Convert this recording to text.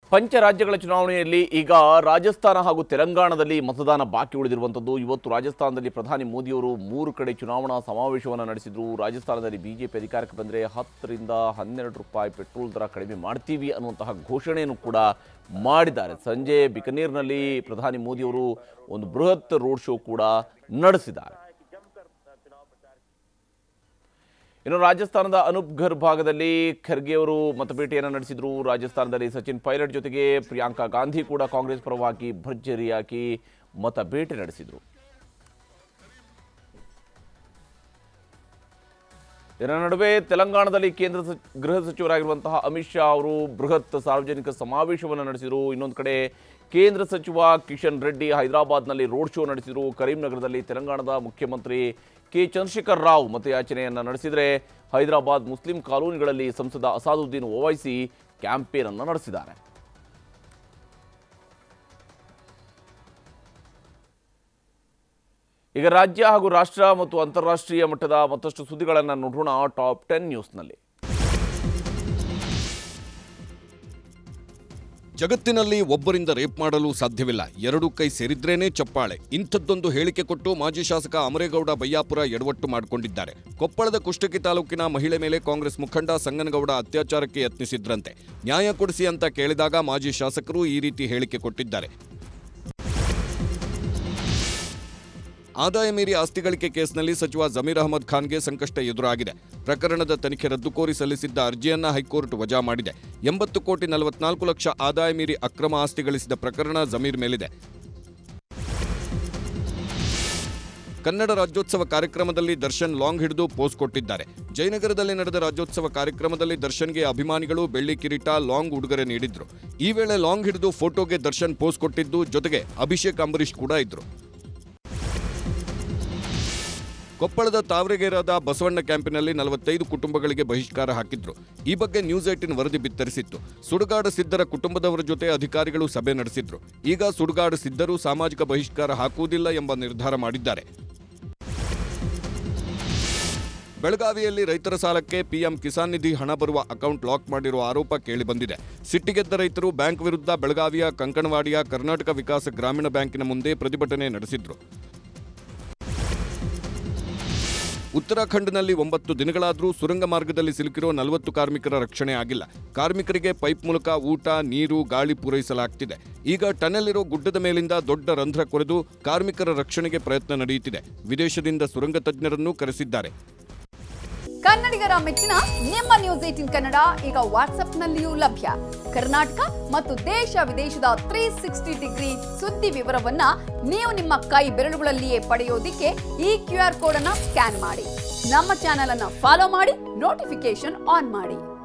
ಪಂಚರಾಜ್ಯಗಳ ಚುನಾವಣೆಯಲ್ಲಿ ಈಗ ರಾಜಸ್ಥಾನ ಹಾಗೂ ತೆಲಂಗಾಣದಲ್ಲಿ ಮತದಾನ ಬಾಕಿ ಉಳಿದಿರುವಂಥದ್ದು ಇವತ್ತು ರಾಜಸ್ಥಾನದಲ್ಲಿ ಪ್ರಧಾನಿ ಮೋದಿಯವರು ಮೂರು ಕಡೆ ಚುನಾವಣಾ ಸಮಾವೇಶವನ್ನು ನಡೆಸಿದ್ರು ರಾಜಸ್ಥಾನದಲ್ಲಿ ಬಿಜೆಪಿ ಅಧಿಕಾರಕ್ಕೆ ಬಂದರೆ ಹತ್ತರಿಂದ ಹನ್ನೆರಡು ರೂಪಾಯಿ ಪೆಟ್ರೋಲ್ ದರ ಕಡಿಮೆ ಮಾಡ್ತೀವಿ ಅನ್ನುವಂತಹ ಘೋಷಣೆಯನ್ನು ಕೂಡ ಮಾಡಿದ್ದಾರೆ ಸಂಜೆ ಬಿಕನೀರ್ನಲ್ಲಿ ಪ್ರಧಾನಿ ಮೋದಿಯವರು ಒಂದು ಬೃಹತ್ ರೋಡ್ ಶೋ ಕೂಡ ನಡೆಸಿದ್ದಾರೆ ಇನ್ನು ರಾಜಸ್ಥಾನದ ಅನೂಪ್ಘರ್ ಭಾಗದಲ್ಲಿ ಖರ್ಗೆ ಅವರು ಮತಪೇಟೆಯನ್ನು ನಡೆಸಿದ್ರು ರಾಜಸ್ಥಾನದಲ್ಲಿ ಸಚಿನ್ ಪೈಲಟ್ ಜೊತೆಗೆ ಪ್ರಿಯಾಂಕಾ ಗಾಂಧಿ ಕೂಡ ಕಾಂಗ್ರೆಸ್ ಪರವಾಗಿ ಭರ್ಜರಿಯಾಗಿ ಮತಬೇಟೆ ನಡೆಸಿದ್ರು ಇದರ ನಡುವೆ ತೆಲಂಗಾಣದಲ್ಲಿ ಕೇಂದ್ರ ಸಚ್- ಗೃಹ ಸಚಿವರಾಗಿರುವಂತಹ ಅಮಿತ್ ಶಾ ಅವರು ಬೃಹತ್ ಸಾರ್ವಜನಿಕ ಸಮಾವೇಶವನ್ನು ನಡೆಸಿದರು ಇನ್ನೊಂದು ಕಡೆ ಕೇಂದ್ರ ಸಚಿವ ಕಿಶನ್ ರೆಡ್ಡಿ ಹೈದರಾಬಾದ್ನಲ್ಲಿ ರೋಡ್ ಶೋ ನಡೆಸಿದರು ಕರೀಂನಗರದಲ್ಲಿ ತೆಲಂಗಾಣದ ಮುಖ್ಯಮಂತ್ರಿ ಕೆ ಚಂದ್ರಶೇಖರ್ ರಾವ್ ಮತಯಾಚನೆಯನ್ನು ನಡೆಸಿದರೆ ಹೈದರಾಬಾದ್ ಮುಸ್ಲಿಂ ಕಾಲೋನಿಗಳಲ್ಲಿ ಸಂಸದ ಅಸಾದುದ್ದೀನ್ ಓವೈಸಿ ಕ್ಯಾಂಪೇನ್ ಅನ್ನು ನಡೆಸಿದ್ದಾರೆ ಈಗ ರಾಜ್ಯ ಹಾಗೂ ರಾಷ್ಟ್ರ ಮತ್ತು ಅಂತಾರಾಷ್ಟ್ರೀಯ ಮಟ್ಟದ ಮತ್ತಷ್ಟು ಸುದ್ದಿಗಳನ್ನು ನೋಡೋಣ ಟಾಪ್ ಟೆನ್ ನ್ಯೂಸ್ನಲ್ಲಿ ಜಗತ್ತಿನಲ್ಲಿ ಒಬ್ಬರಿಂದ ರೇಪ್ ಮಾಡಲು ಸಾಧ್ಯವಿಲ್ಲ ಎರಡು ಕೈ ಸೇರಿದ್ರೇನೆ ಚಪ್ಪಾಳೆ ಇಂಥದ್ದೊಂದು ಹೇಳಿಕೆ ಕೊಟ್ಟು ಮಾಜಿ ಶಾಸಕ ಅಮರೇಗೌಡ ಬಯ್ಯಾಪುರ ಎಡವಟ್ಟು ಮಾಡಿಕೊಂಡಿದ್ದಾರೆ ಕೊಪ್ಪಳದ ಕುಷ್ಟಗಿ ತಾಲೂಕಿನ ಮಹಿಳೆ ಮೇಲೆ ಕಾಂಗ್ರೆಸ್ ಮುಖಂಡ ಸಂಗನಗೌಡ ಅತ್ಯಾಚಾರಕ್ಕೆ ಯತ್ನಿಸಿದ್ರಂತೆ ನ್ಯಾಯ ಕೊಡಿಸಿ ಅಂತ ಕೇಳಿದಾಗ ಮಾಜಿ ಶಾಸಕರು ಈ ರೀತಿ ಹೇಳಿಕೆ ಕೊಟ್ಟಿದ್ದಾರೆ ಆದಾಯ ಮೀರಿ ಆಸ್ತಿ ಗಳಿಕೆ ಕೇಸ್ನಲ್ಲಿ ಸಚಿವ ಜಮೀರ್ ಅಹಮದ್ ಖಾನ್ಗೆ ಸಂಕಷ್ಟ ಎದುರಾಗಿದೆ ಪ್ರಕರಣದ ತನಿಖೆ ರದ್ದು ಕೋರಿ ಸಲ್ಲಿಸಿದ್ದ ಅರ್ಜಿಯನ್ನ ಹೈಕೋರ್ಟ್ ವಜಾ ಮಾಡಿದೆ ಎಂಬತ್ತು ಕೋಟಿ ನಲವತ್ನಾಲ್ಕು ಲಕ್ಷ ಆದಾಯ ಮೀರಿ ಅಕ್ರಮ ಆಸ್ತಿ ಗಳಿಸಿದ ಪ್ರಕರಣ ಜಮೀರ್ ಮೇಲಿದೆ ಕನ್ನಡ ರಾಜ್ಯೋತ್ಸವ ಕಾರ್ಯಕ್ರಮದಲ್ಲಿ ದರ್ಶನ್ ಲಾಂಗ್ ಹಿಡಿದು ಪೋಸ್ ಕೊಟ್ಟಿದ್ದಾರೆ ಜಯನಗರದಲ್ಲಿ ನಡೆದ ರಾಜ್ಯೋತ್ಸವ ಕಾರ್ಯಕ್ರಮದಲ್ಲಿ ದರ್ಶನ್ಗೆ ಅಭಿಮಾನಿಗಳು ಬೆಳ್ಳಿ ಕಿರೀಟ ಲಾಂಗ್ ಉಡುಗೊರೆ ನೀಡಿದ್ರು ಈ ವೇಳೆ ಲಾಂಗ್ ಹಿಡಿದು ಫೋಟೋಗೆ ದರ್ಶನ್ ಪೋಸ್ ಕೊಟ್ಟಿದ್ದು ಜೊತೆಗೆ ಅಭಿಷೇಕ್ ಅಂಬರೀಶ್ ಕೂಡ ಇದ್ರು ಕೊಪ್ಪಳದ ತಾವರೆಗೇರಾದ ಬಸವಣ್ಣ ಕ್ಯಾಂಪಿನಲ್ಲಿ ನಲವತ್ತೈದು ಕುಟುಂಬಗಳಿಗೆ ಬಹಿಷ್ಕಾರ ಹಾಕಿದ್ರು ಈ ಬಗ್ಗೆ ನ್ಯೂಸ್ ಏಟಿನ್ ವರದಿ ಬಿತ್ತರಿಸಿತ್ತು ಸುಡುಗಾಡು ಸಿದ್ದರ ಕುಟುಂಬದವರ ಜೊತೆ ಅಧಿಕಾರಿಗಳು ಸಭೆ ನಡೆಸಿದ್ರು ಈಗ ಸುಡುಗಾಡು ಸಿದ್ದರು ಸಾಮಾಜಿಕ ಬಹಿಷ್ಕಾರ ಹಾಕುವುದಿಲ್ಲ ಎಂಬ ನಿರ್ಧಾರ ಮಾಡಿದ್ದಾರೆ ಬೆಳಗಾವಿಯಲ್ಲಿ ರೈತರ ಸಾಲಕ್ಕೆ ಪಿಎಂ ಕಿಸಾನ್ ನಿಧಿ ಹಣ ಬರುವ ಅಕೌಂಟ್ ಲಾಕ್ ಮಾಡಿರುವ ಆರೋಪ ಕೇಳಿಬಂದಿದೆ ಸಿಟ್ಟಿಗೆದ್ದ ರೈತರು ಬ್ಯಾಂಕ್ ವಿರುದ್ಧ ಬೆಳಗಾವಿಯ ಕಂಕಣವಾಡಿಯ ಕರ್ನಾಟಕ ವಿಕಾಸ ಗ್ರಾಮೀಣ ಬ್ಯಾಂಕಿನ ಮುಂದೆ ಪ್ರತಿಭಟನೆ ನಡೆಸಿದ್ರು ಉತ್ತರಾಖಂಡ್ನಲ್ಲಿ ಒಂಬತ್ತು ದಿನಗಳಾದರೂ ಸುರಂಗ ಮಾರ್ಗದಲ್ಲಿ ಸಿಲುಕಿರೋ ನಲವತ್ತು ಕಾರ್ಮಿಕರ ರಕ್ಷಣೆ ಆಗಿಲ್ಲ ಕಾರ್ಮಿಕರಿಗೆ ಪೈಪ್ ಮೂಲಕ ಊಟ ನೀರು ಗಾಳಿ ಪೂರೈಸಲಾಗ್ತಿದೆ ಈಗ ಟನೆಲ್ ಇರೋ ಗುಡ್ಡದ ಮೇಲಿಂದ ದೊಡ್ಡ ರಂಧ್ರ ಕೊರೆದು ಕಾರ್ಮಿಕರ ರಕ್ಷಣೆಗೆ ಪ್ರಯತ್ನ ನಡೆಯುತ್ತಿದೆ ವಿದೇಶದಿಂದ ಸುರಂಗ ತಜ್ಞರನ್ನು ಕರೆಸಿದ್ದಾರೆ ಕನ್ನಡಿಗರ ಮೆಚ್ಚಿನ ನಿಮ್ಮ ನ್ಯೂಸ್ ಏಟಿನ್ ಕನ್ನಡ ಈಗ ವಾಟ್ಸ್ಆಪ್ನಲ್ಲಿಯೂ ಲಭ್ಯ ಕರ್ನಾಟಕ ಮತ್ತು ದೇಶ ವಿದೇಶದ ತ್ರೀ ಸಿಕ್ಸ್ಟಿ ಡಿಗ್ರಿ ಸುದ್ದಿ ವಿವರವನ್ನ ನೀವು ನಿಮ್ಮ ಕೈ ಬೆರಳುಗಳಲ್ಲಿಯೇ ಪಡೆಯೋದಿಕ್ಕೆ ಈ ಕ್ಯೂ ಆರ್ ಕೋಡ್ ಅನ್ನ ಸ್ಕ್ಯಾನ್ ಮಾಡಿ ನಮ್ಮ ಚಾನೆಲ್ ಅನ್ನ ಫಾಲೋ ಮಾಡಿ ನೋಟಿಫಿಕೇಶನ್ ಆನ್ ಮಾಡಿ